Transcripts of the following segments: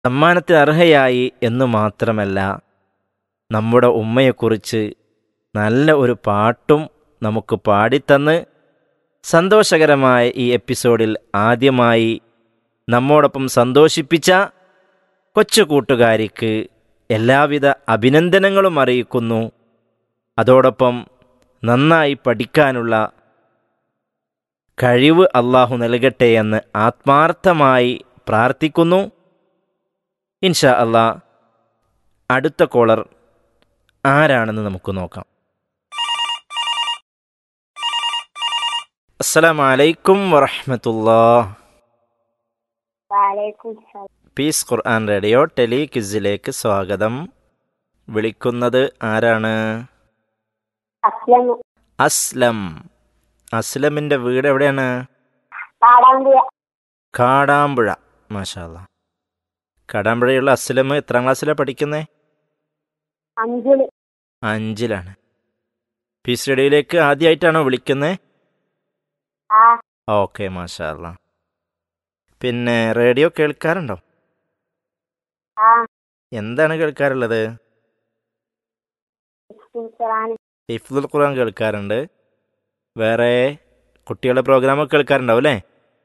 സമ്മാനത്തിന് അർഹയായി എന്നു മാത്രമല്ല നമ്മുടെ ഉമ്മയെക്കുറിച്ച് നല്ല ഒരു പാട്ടും നമുക്ക് പാടിത്തന്ന് സന്തോഷകരമായ ഈ എപ്പിസോഡിൽ ആദ്യമായി നമ്മോടൊപ്പം സന്തോഷിപ്പിച്ച കൊച്ചു കൂട്ടുകാരിക്ക് എല്ലാവിധ അഭിനന്ദനങ്ങളും അറിയിക്കുന്നു അതോടൊപ്പം നന്നായി പഠിക്കാനുള്ള കഴിവ് അള്ളാഹു നൽകട്ടെ എന്ന് ആത്മാർത്ഥമായി പ്രാർത്ഥിക്കുന്നു ഇൻഷാ അള്ളാ അടുത്ത കോളർ ആരാണെന്ന് നമുക്ക് നോക്കാം അസ്സലാമു അലൈക്കും വറഹ്മത്തുള്ളാ വാലേക്കും സലാം പീസ് ഖുർആൻ റേഡിയോ ടെലി ക്വിസിലേക്ക് സ്വാഗതം വിളിക്കുന്നത് ആരാണ് അസ്ലം അസ്ലം അസ്ലമിൻ്റെ വീട് എവിടെയാണ് പാടാമ്പുഴ കാടാമ്പുഴ മാഷാല്ല കാടാമ്പുഴയുള്ള അസ്ലം എത്രാം ക്ലാസ്സിലാണ് പഠിക്കുന്നത് അഞ്ചില് അഞ്ചിലാണ് പീസ് റേഡിയോയിലേക്ക് ആദ്യമായിട്ടാണോ വിളിക്കുന്നത് ആ ഓക്കെ മാഷാല്ല പിന്നെ റേഡിയോ കേൾക്കാറുണ്ടോ ആ എന്താണ് കേൾക്കാറുള്ളത് ഖുർആൻ ഹിഫ്ദുൽ ഖുർആൻ കേൾക്കാറുണ്ട് വേറെ കുട്ടികളുടെ പ്രോഗ്രാമൊക്കെ കേൾക്കാറുണ്ടാവും അല്ലേ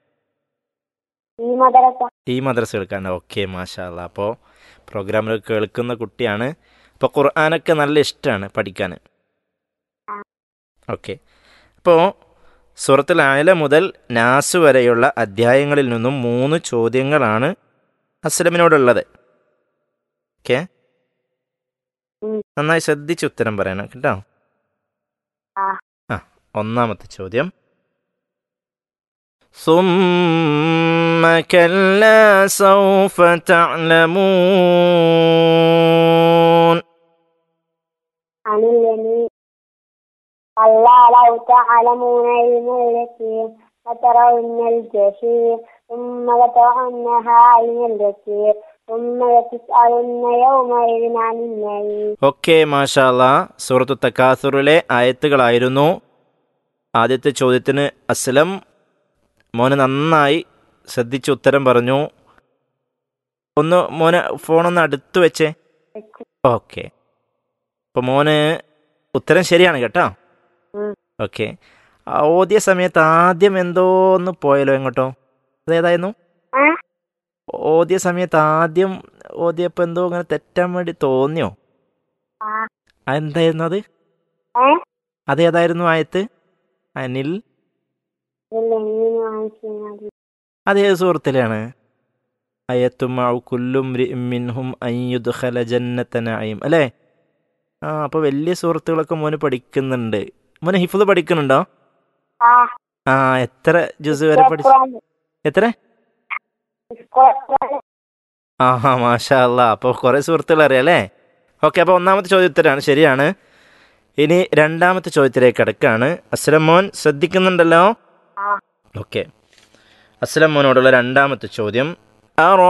ഈ മദ്രസ ഈ മദ്രസ കേൾക്കാറുണ്ട് ഓക്കെ മാഷാല്ല അപ്പോൾ പ്രോഗ്രാമിൽ കേൾക്കുന്ന കുട്ടിയാണ് അപ്പോൾ ഖുർആനൊക്കെ നല്ല ഇഷ്ടമാണ് പഠിക്കാൻ ഓക്കെ അപ്പോൾ സൂറത്തുൽ ആയല മുതൽ നാസ് വരെയുള്ള അധ്യായങ്ങളിൽ നിന്നും മൂന്ന് ചോദ്യങ്ങളാണ് അസ്ലമിനോടുള്ളത് ഓക്കെ ഉം. നന്നായി ശ്രദ്ധിച്ച് ഉത്തരം പറയണം കേട്ടോ ആ. ആ ഒന്നാമത്തെ ചോദ്യം ثم كلا سوف تعلمون അനിൽ യമീൻ كلا لو تعلمون علم اليقين لترون الجحيم ثم لترونها عين اليقين ثم لتسألن يومئذ عن النعيم ഓക്കെ മാഷാല്ല സൂറത്തു തക്കാസുറിലെ ആയത്തുകളായിരുന്നു ആദ്യത്തെ ചോദ്യത്തിന് അസ്ലം മോന് നന്നായി ശ്രദ്ധിച്ച് ഉത്തരം പറഞ്ഞു ഒന്ന് മോനെ ഫോണൊന്ന് അടുത്ത് വെച്ചേ ഓക്കെ അപ്പോൾ മോന് ഉത്തരം ശരിയാണ് കേട്ടോ ഉം. ഓക്കെ ഓതിയ സമയത്ത് ആദ്യം എന്തോ ഒന്ന് പോയല്ലോ എങ്ങോട്ടോ അതേതായിരുന്നു ആ ഓതിയ സമയത്ത് ആദ്യം ഓതിയപ്പോൾ എന്തോ അങ്ങനെ തെറ്റാൻ വേണ്ടി തോന്നിയോ ആ അതെന്തായിരുന്നു അത് ഏ അതേതായിരുന്നു ആയത്ത് അനിൽ ഇതിൽ എങ്ങനെ വാങ്ങിക്കുന്നത് അതേത് സുഹൃത്തിലാണ് അയത്തുമാവ് കുല്ലും മിൻഹും അയ്യുദ്ഖല ജന്നത്തനായും അല്ലേ ആ അപ്പോൾ വലിയ സുഹൃത്തുക്കളൊക്കെ മോന് പഠിക്കുന്നുണ്ട് മോന് ഹിഫുദ് പഠിക്കുന്നുണ്ടോ ആ ആ എത്ര ജുസ് വരെ പഠിച്ചു എത്ര ഖുർആൻ ആഹാ മാഷാ അല്ലാ അപ്പോൾ കുറേ സുഹൃത്തുക്കൾ അറിയാം അല്ലേ ഓക്കെ അപ്പോൾ ഒന്നാമത്തെ ചോദ്യത്തിലാണ് ശരിയാണ് ഇനി രണ്ടാമത്തെ ചോദ്യത്തിലേക്ക് കിടക്കാണ് അസ്ലം മോൻ ശ്രദ്ധിക്കുന്നുണ്ടല്ലോ ആ ഓക്കെ അസ്ലം മോനോടുള്ള രണ്ടാമത്തെ ചോദ്യം ആ